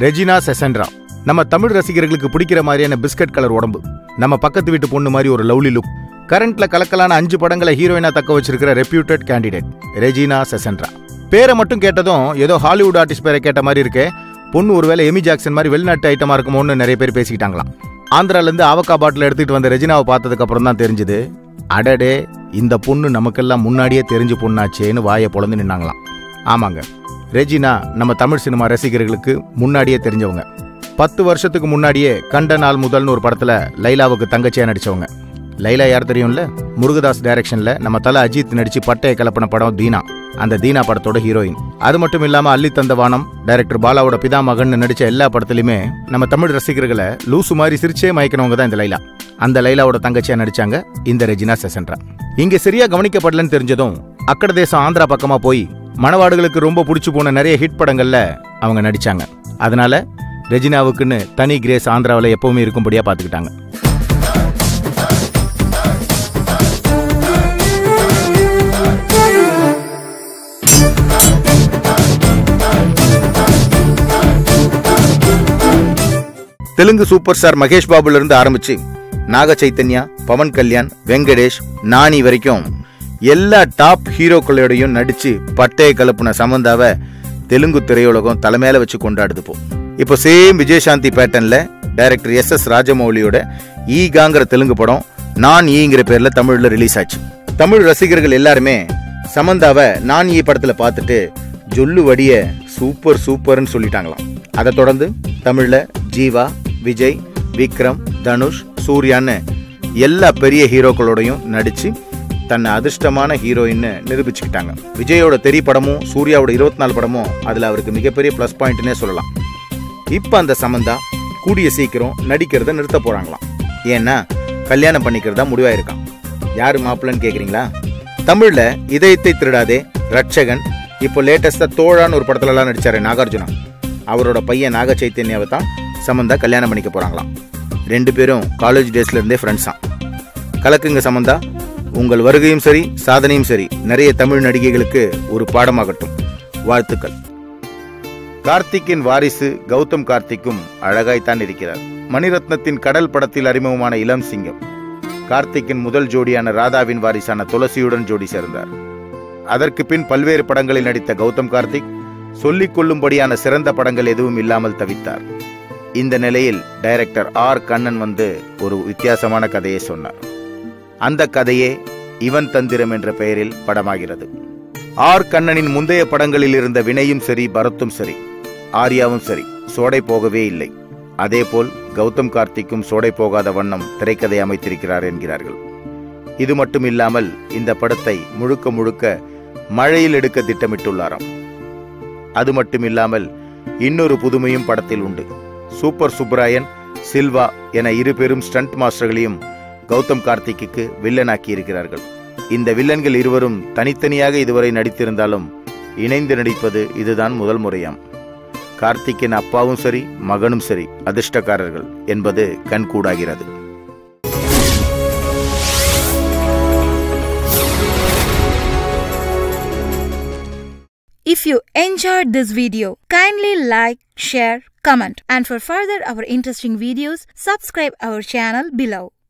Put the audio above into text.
Regina செசன்ட்ரா நம்ம தமிழ் ரசிகர்களுக்கு பிடிக்கிற மாதிரியான பிஸ்கட் கலர் உடம்பு நம்ம பக்கத்து வீட்டு பொண்ணு மாதிரி ஒரு லவ்லி லுக் கரண்ட்ல கலக்கலான அஞ்சு படங்களை ஹீரோயினா தக்க வச்சிருக்கிற ரெப்யூட்டட் கேண்டிடேட் ரெஜினா செசன்ட்ரா பேரை மட்டும் கேட்டதும் ஏதோ ஹாலிவுட் ஆர்டிஸ்ட் பேரை கேட்ட மாதிரி இருக்கே பொண்ணு ஒருவேளை எமி ஜாக்சன் மாதிரி வெளிநாட்டு ஐட்டமா இருக்குமோன்னு நிறைய பேர் பேசிக்கிட்டாங்களாம் ஆந்திரால இருந்து ஆவக்கா பாட்டில் எடுத்துட்டு வந்த ரெஜினாவை பார்த்ததுக்கு அப்புறம் தான் தெரிஞ்சது அடடே இந்த பொண்ணு நமக்கெல்லாம் முன்னாடியே தெரிஞ்சு பொண்ணாச்சேன்னு வாயை பொழந்து நின்னாங்களாம் ஆமாங்க ரெஜினா நம்ம தமிழ் சினிமா ரசிகர்களுக்கு முன்னாடியே தெரிஞ்சவங்க பத்து வருஷத்துக்கு முன்னாடியே கண்ட நாள் முதல்னு ஒரு படத்துல லைலாவுக்கு தங்கச்சியா நடிச்சவங்க லைலா யார் தெரியும்ல முருகதாஸ் டைரக்ஷன்ல நம்ம தல அஜித் நடிச்சு பட்டைய கலப்பின படம் தீனா அந்த தீனா படத்தோட ஹீரோயின் அது மட்டும் இல்லாம அள்ளி தந்த வானம் டைரக்டர் பாலாவோட பிதா மகன் நடிச்ச எல்லா படத்துலயுமே நம்ம தமிழ் ரசிகர்களை லூசு மாதிரி சிரிச்சே மயக்கினவங்க தான் இந்த லைலா அந்த லைலாவோட தங்கச்சியா நடிச்சாங்க இந்த ரெஜினா செசன்ட்ரா இங்க சரியா கவனிக்கப்படலன்னு தெரிஞ்சதும் அக்கட தேசம் ஆந்திரா பக்கமா போய் மணவாடுகளுக்கு ரொம்ப பிடிச்சு போன நிறைய ஹிட் படங்கள்ல அவங்க நடிச்சாங்க அதனால ரெஜினாவுக்குன்னு தனி கிரேஸ் ஆந்திராவில் எப்பவுமே இருக்கும்படியா பார்த்துக்கிட்டாங்க தெலுங்கு சூப்பர் ஸ்டார் மகேஷ் பாபுல இருந்து ஆரம்பிச்சு நாக சைத்தன்யா பவன் கல்யாண் வெங்கடேஷ் நானி வரைக்கும் எல்லா டாப் ஹீரோக்களோடையும் நடிச்சு பட்டைய கலப்புன சமந்தாவை தெலுங்கு திரையுலகம் தலைமையில வச்சு கொண்டாடுது போ இப்போ சேம் விஜயசாந்தி பேட்டர்ன்ல டைரக்டர் எஸ் எஸ் ராஜமௌலியோட ஈகாங்கிற தெலுங்கு படம் நான் ஈங்கிற பேர்ல தமிழ்ல ரிலீஸ் ஆச்சு தமிழ் ரசிகர்கள் எல்லாருமே சமந்தாவை நான் ஈ படத்துல பார்த்துட்டு ஜொல்லு வடிய சூப்பர் சூப்பர்னு சொல்லிட்டாங்களாம் அதை தொடர்ந்து தமிழ்ல ஜீவா விஜய் விக்ரம் தனுஷ் சூர்யான்னு எல்லா பெரிய ஹீரோக்களோடையும் நடிச்சு தன்னை அதிர்ஷ்டமான ஹீரோயின்னு நிரூபிச்சுக்கிட்டாங்க விஜயோட தெரி படமும் சூர்யாவோட இருபத்தி நாலு படமும் அதுல அவருக்கு மிகப்பெரிய ப்ளஸ் பாயிண்ட்னே சொல்லலாம் இப்ப அந்த சமந்தா கூடிய சீக்கிரம் நடிக்கிறத நிறுத்த போறாங்களாம் ஏன்னா கல்யாணம் பண்ணிக்கிறதா முடிவாயிருக்கான் யாரு மாப்பிள்ளன்னு கேக்குறீங்களா தமிழ்ல இதயத்தை திருடாதே ரட்சகன் இப்போ லேட்டஸ்டா தோழான்னு ஒரு படத்துல எல்லாம் நடிச்சாரு நாகார்ஜுனா அவரோட பையன் நாக சைத்தன்யாவை தான் சமந்தா கல்யாணம் பண்ணிக்க போறாங்களாம் ரெண்டு பேரும் காலேஜ் டேஸ்ல இருந்தே ஃப்ரெண்ட்ஸ் தான் கலக்குங்க சமந்தா உங்கள் வருகையும் சரி சாதனையும் சரி நிறைய தமிழ் நடிகைகளுக்கு ஒரு பாடமாகட்டும் வாழ்த்துக்கள் கார்த்திக்கின் வாரிசு கௌதம் கார்த்திக்கும் அழகாய்த்தான் இருக்கிறார் மணிரத்னத்தின் கடல் படத்தில் அறிமுகமான இளம் சிங்கம் கார்த்திக்கின் முதல் ஜோடியான ராதாவின் வாரிசான துளசியுடன் ஜோடி சேர்ந்தார் அதற்கு பின் பல்வேறு படங்களில் நடித்த கௌதம் கார்த்திக் சொல்லிக் கொள்ளும்படியான சிறந்த படங்கள் எதுவும் இல்லாமல் தவித்தார் இந்த நிலையில் டைரக்டர் ஆர் கண்ணன் வந்து ஒரு வித்தியாசமான கதையை சொன்னார் அந்த கதையே இவன் தந்திரம் என்ற பெயரில் படமாகிறது ஆர் கண்ணனின் முந்தைய படங்களில் இருந்த வினையும் சரி பரத்தும் சரி ஆர்யாவும் சரி சோடை போகவே இல்லை அதேபோல் கௌதம் கார்த்திக்கும் சோடை போகாத வண்ணம் திரைக்கதை அமைத்திருக்கிறார் என்கிறார்கள் இது மட்டும் இல்லாமல் இந்த படத்தை முழுக்க முழுக்க மழையில் எடுக்க திட்டமிட்டுள்ளாராம் அது மட்டும் இல்லாமல் இன்னொரு புதுமையும் படத்தில் உண்டு சூப்பர் சுப்ராயன் சில்வா என இரு பெரும் ஸ்டண்ட் மாஸ்டர்களையும் கௌதம் கார்த்திக்கு வில்லனாக்கி இருக்கிறார்கள் இந்த வில்லன்கள் இருவரும் தனித்தனியாக இதுவரை நடித்திருந்தாலும் இணைந்து நடிப்பது இதுதான் முதல் முறையாம் கார்த்திக்கின் அப்பாவும் சரி மகனும் சரி அதிர்ஷ்டக்காரர்கள் என்பது கண்கூடாகிறது If you enjoyed this video, kindly like, share, comment and for further our interesting videos, subscribe our channel below.